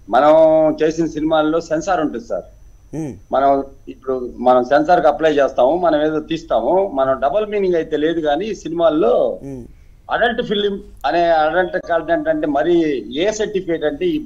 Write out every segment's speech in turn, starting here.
మనం చేసిన సినిమాల్లో సెన్సార్ ఉంటుంది సార్ ఉమ్, మనం ఇప్పుడు మనం సెన్సార్ కి అప్లై చేస్తాము మనం ఏదో తీస్తాము మనం డబుల్ మీనింగ్ అయితే లేదు కానీ సినిమాల్లో ఉమ్, అడల్ట్ ఫిలిం అనే అడల్ట్ కంటెంట్ అంటే మరి ఏ సర్టిఫికేట్ అంటే ఈ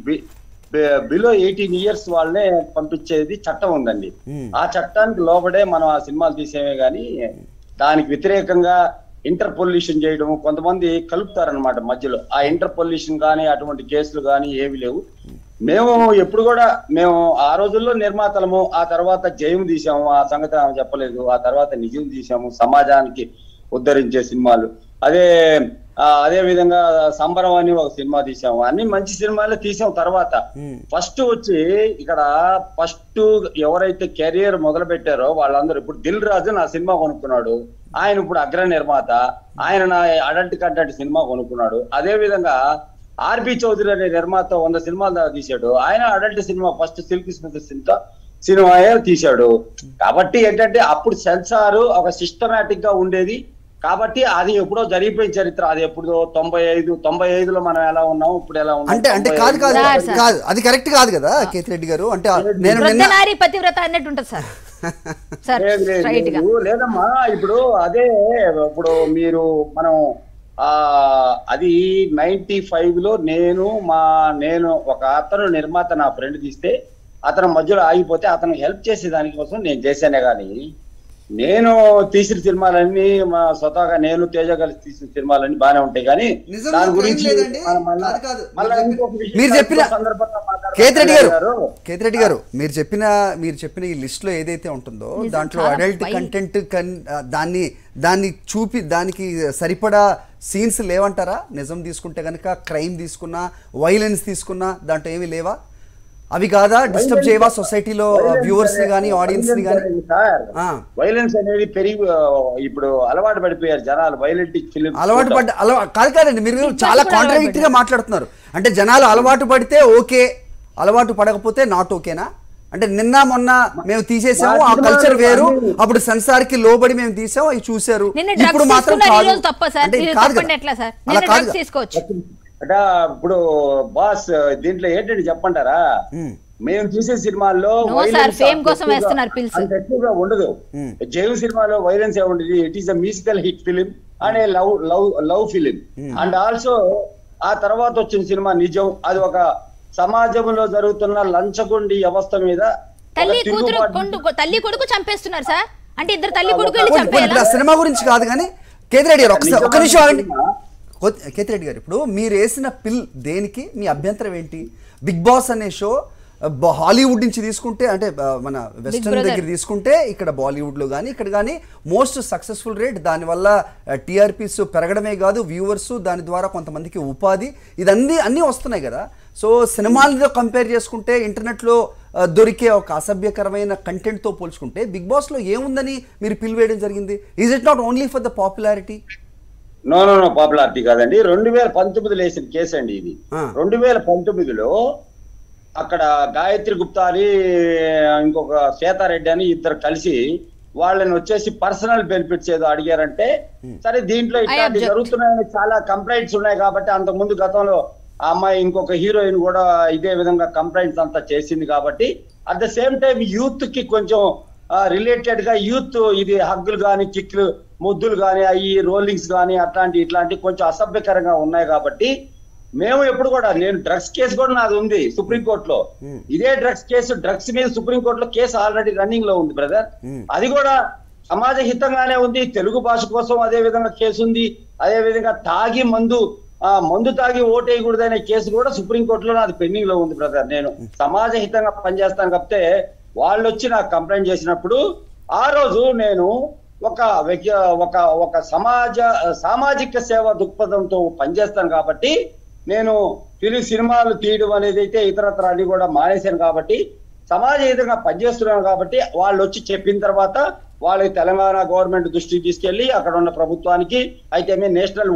బిలో ఎయిటీన్ ఇయర్స్ వాళ్ళనే పంపించేది చట్టం ఉందండి ఉమ్, ఆ చట్టానికి లోబడే మనం ఆ సినిమాలు తీసేమే గానీ దానికి వ్యతిరేకంగా ఇంటర్ పొల్యూషన్ చేయడం కొంతమంది కలుపుతారనమాట మధ్యలో ఆ ఇంటర్ పొల్యూషన్ కానీ అటువంటి కేసులు కానీ ఏవి లేవు మేము ఎప్పుడు కూడా మేము ఆ రోజుల్లో నిర్మాతలము ఆ తర్వాత జయం తీసాము ఆ సంగతి ఆమె చెప్పలేదు ఆ తర్వాత నిజం తీసాము సమాజానికి ఉద్ధరించే సినిమాలు అదే ఆ, అదే విధంగా సంబరం అని ఒక సినిమా తీసాము అన్ని మంచి సినిమాలే తీసాం తర్వాత ఉమ్, ఫస్ట్ వచ్చి ఇక్కడ ఫస్ట్ ఎవరైతే కెరియర్ మొదలు పెట్టారో వాళ్ళందరూ ఇప్పుడు దిల్ రాజు నా సినిమా కొనుక్కున్నాడు ఆయన ఇప్పుడు అగ్ర నిర్మాత ఆయన నా అడల్ట్ కంటెంట్ సినిమా కొనుక్కున్నాడు అదే విధంగా ఆర్బి చౌదరి అనే నిర్మాత వంద సినిమాలు దాకా తీశాడు ఆయన adult cinema first Silk Smith cinema సినిమాయే తీశాడు కాబట్టి ఏంటంటే అప్పుడు సెన్సార్ ఒక సిస్టమేటిక్ గా ఉండేది కాబట్టి అది ఎప్పుడో జరిగిపోయిన చరిత్ర అది ఎప్పుడో తొంభై ఐదు తొంభై ఐదులో మనం ఎలా ఉన్నాం ఇప్పుడు ఎలా ఉన్నాం అంటే అంటే తొంభై కాదు కాదు సార్, సార్. కాదు అది కరెక్ట్ కాదు కదా కేతిరెడ్డి గారు అంటే నేను నిన్న వృద్ధనారి పతివ్రత అన్నట్టు ఉంటుంది సార్ సార్ లేదు, లేదు, స్ట్రైట్ గా లేదు. లేదమ్మా ఇప్పుడు అదే ఇప్పుడు మీరు మనం ఆ అది నైన్టీ ఫైవ్ లో నేను మా నేను ఒక అతను నిర్మాత నా ఫ్రెండ్ తీస్తే అతను మధ్యలో ఆగిపోతే అతను హెల్ప్ చేసే దానికోసం నేను చేశానే కానీ నేను తీసిన సినిమాలన్నీ మా స్వతహాగా నేను తేజ కలిసి తీసిన సినిమాలన్నీ బాగానే ఉంటాయి కానీ నిజంగా దాని ఏం గురించి లేదండి. మనం మళ్ళా- కాదు, కాదు. మళ్ళా మీరు ఇంకొక విషయం మీరు చెప్పిన- సందర్భంగా మాట్లాడదాం కేతిరెడ్డి గారు గారు. కేతిరెడ్డి గారు మీరు చెప్పిన మీరు చెప్పిన ఈ లిస్ట్ లో ఏదైతే ఉంటుందో నిజం, దాంట్లో చాలా అడల్ట్ పై- కంటెంట్ దాన్ని దాన్ని చూపి దానికి సరిపడా సీన్స్ లేవంటారా నిజం తీసుకుంటే కనుక క్రైమ్ తీసుకున్నా వైలెన్స్ తీసుకున్నా దాంట్లో ఏమీ లేవా అవి కాదా డిస్టర్బ్ చేయవా సొసైటీలో వ్యూవర్స్ ని కానీ ఆడియన్స్ ని కానీ సార్ ఆ. వైలెన్స్ అనేది పెరిగి ఆ, ఇప్పుడు అలవాటు పడిపోయారు జనాలు వైలెంట్ ఫిలిం అలవాటు పడ్డ అలవా కాదు కాదండి మీరు చాలా కూడా కాంట్రడిక్ట్ గా మాట్లాడుతున్నారు అంటే జనాలు అలవాటు పడితే ఓకే అలవాటు పడకపోతే నాట్ ఓకేనా అంటే నిన్న మొన్న మేము తీసేసాము ఆ కల్చర్ వేరు అప్పుడు సెన్సార్ కి లోబడి మేము తీసాము అవి చూశారు నిన్న ఇప్పుడు డ్రగ్స్ మాత్రం తీసుకున్నారు ఈ కాదు రోజు తప్ప సార్ అంటే ఇది మీరు కాదు చెప్పండి కదా. ఎట్లా సార్ అలా నిన్న కాదు డ్రగ్స్ కదా. తీసుకోవచ్చు అంటే ఇప్పుడు బాస్ దీంట్లో ఏంటంటే చెప్పంటారా ఉమ్, మేము చూసే సినిమాల్లో No, violence sir, fame అంత కోసం ఎక్కువగా- వేస్తున్నారు pills. అంత ఎక్కువగా ఉండదు Hmm. జైలు సినిమాలో వైలెన్స్ ఏముండదు it is a musical hit film and a love love love film and also ఆ తర్వాత వచ్చిన సినిమా నిజం అది ఒక సమాజంలో జరుగుతున్న లంచగొండి వ్యవస్థ మీద ఒక తల్లి కూతురు తిరుగుబాటు- కొండు తల్లి కొడుకు చంపేస్తున్నారు సార్ అంటే ఇద్దరు తల్లి కొడుకు వెళ్ళి ఇప్పుడు ఇప్పుడు చంపేయాలా ఆ సినిమా గురించి కాదు కానీ కేతిరెడ్డి గారు ఒకసారి ఒక నిమిషం ఆగండి నిజమైన కొ- కేతిరెడ్డి గారు ఇప్పుడు మీరు వేసిన పిల్ దేనికి మీ అభ్యంతరం ఏంటి బిగ్ బాస్ అనే షో బ- హాలీవుడ్ నుంచి తీసుకుంటే అంటే ఆ, మన వెస్టర్న్ Brother. దగ్గర తీసుకుంటే ఇక్కడ బాలీవుడ్లో కానీ ఇక్కడ కానీ మోస్ట్ సక్సెస్ఫుల్ రేట్ దానివల్ల టీఆర్పీస్ పెరగడమే కాదు వ్యూవర్స్ దాని ద్వారా కొంతమందికి ఉపాధి ఇదన్నీ అన్నీ వస్తున్నాయి కదా సో సినిమాలతో కంపేర్ చేసుకుంటే ఇంటర్నెట్లో ఆ, దొరికే ఒక అసభ్యకరమైన కంటెంట్తో పోల్చుకుంటే బిగ్ బాస్లో ఏముందని మీరు పిల్ వేయడం జరిగింది is it not only for the popularity no no no popularity కాదండి రెండు వేల పంతొమ్మిదిలో వేసిన కేసు అండి ఇది ఆ. రెండు వేల పంతొమ్మిదిలో అక్కడ గాయత్రి గుప్తా అని ఇంకొక శ్వేతారెడ్డి అని ఇద్దరు కలిసి వాళ్ళని వచ్చేసి పర్సనల్ బెనిఫిట్స్ ఏదో అడిగారంటే సరే దీంట్లో ఇట్లాంటి object. జరుగుతున్నాయని చాలా కంప్లైంట్స్ ఉన్నాయి కాబట్టి అంతకు ముందు గతంలో ఆ అమ్మాయి ఇంకొక హీరోయిన్ కూడా ఇదే విధంగా కంప్లైంట్స్ అంతా చేసింది కాబట్టి at the same time youth కి కొంచెం రిలేటెడ్ గా యూత్ ఇది హగ్గులు కానీ కిక్లు ముద్దులు కానీ అవి రోలింగ్స్ కానీ అట్లాంటి ఇట్లాంటి కొంచెం అసభ్యకరంగా ఉన్నాయి కాబట్టి మేము ఎప్పుడు కూడా నేను డ్రగ్స్ కేసు కూడా నాది ఉంది సుప్రీం కోర్టులో ఇదే డ్రగ్స్ కేసు డ్రగ్స్ మీద సుప్రీం కోర్టులో కేసు ఆల్రెడీ రన్నింగ్ లో ఉంది బ్రదర్ Hmm. అది కూడా సమాజ హితంగానే ఉంది తెలుగు భాష కోసం అదే విధంగా కేసు ఉంది అదే విధంగా తాగి మందు ఆ మందు తాగి ఓటేయకూడదనే కేసు కూడా సుప్రీం కోర్టులో నాది పెండింగ్ లో ఉంది బ్రదర్ నేను సమాజ హితంగా పనిచేస్తాను కాకపోతే వాళ్ళు వచ్చి నాకు కంప్లైంట్ చేసినప్పుడు ఆ రోజు నేను ఒక వ్యక్తి ఒక ఒక సమాజ సామాజిక సేవ దృక్పథంతో పనిచేస్తాను కాబట్టి నేను తెలుగు సినిమాలు తీయడం అనేది అయితే ఇతరత్ర అన్ని కూడా మానేశాను కాబట్టి సమాజ హితంగా పనిచేస్తున్నాను కాబట్టి వాళ్ళు వచ్చి చెప్పిన తర్వాత వాళ్ళకి తెలంగాణ గవర్నమెంట్ దృష్టికి తీసుకెళ్లి అక్కడ ఉన్న ప్రభుత్వానికి అయితేమి నేషనల్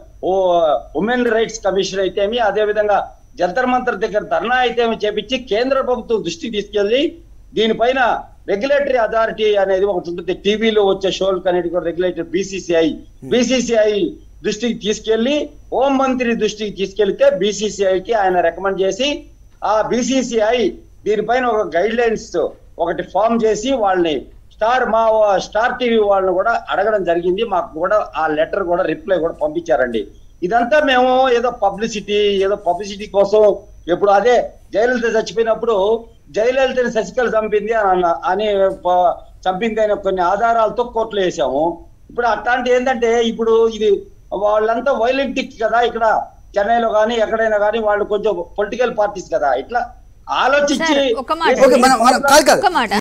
ఉమెన్ రైట్స్ కమిషన్ అయితేమి అదే విధంగా జంతర్ మంతర్ దగ్గర ధర్నా అయితేమి చేపించి కేంద్ర ప్రభుత్వం దృష్టికి తీసుకెళ్లి దీనిపైన రెగ్యులేటరీ అథారిటీ అనేది ఒకటి ఉంటుంది టీవీలో వచ్చే షోలు అనేది కూడా రెగ్యులేటరీ బీసీసీఐ బీసీసీఐ దృష్టికి తీసుకెళ్లి హోం మంత్రి దృష్టికి తీసుకెళ్తే బీసీసీఐకి ఆయన రికమెండ్ చేసి ఆ బీసీసీఐ దీనిపైన ఒక గైడ్ లైన్స్ ఒకటి ఫామ్ చేసి వాళ్ళని స్టార్ మా స్టార్ టీవీ వాళ్ళని కూడా అడగడం జరిగింది మాకు కూడా ఆ లెటర్ కూడా రిప్లై కూడా పంపించారండి ఇదంతా మేము ఏదో పబ్లిసిటీ ఏదో పబ్లిసిటీ కోసం ఎప్పుడు అదే జయలలిత చచ్చిపోయినప్పుడు జయలలితని శశికళ చంపింది అని అన్న- అని ప- చంపింది అనే కొన్ని ఆధారాలతో కోర్టులో వేసాము ఇప్పుడు అట్లాంటి ఏంటంటే ఇప్పుడు ఇది వాళ్ళంతా వైలెంటిక్ కదా ఇక్కడ చెన్నైలో కానీ ఎక్కడైనా కానీ వాళ్ళు కొంచెం పొలిటికల్ పార్టీస్ కదా ఇట్లా ఆలోచించి సార్, ఒక మాట. ఓకే మనం మనం కాదు కాదు ఒక్క మాట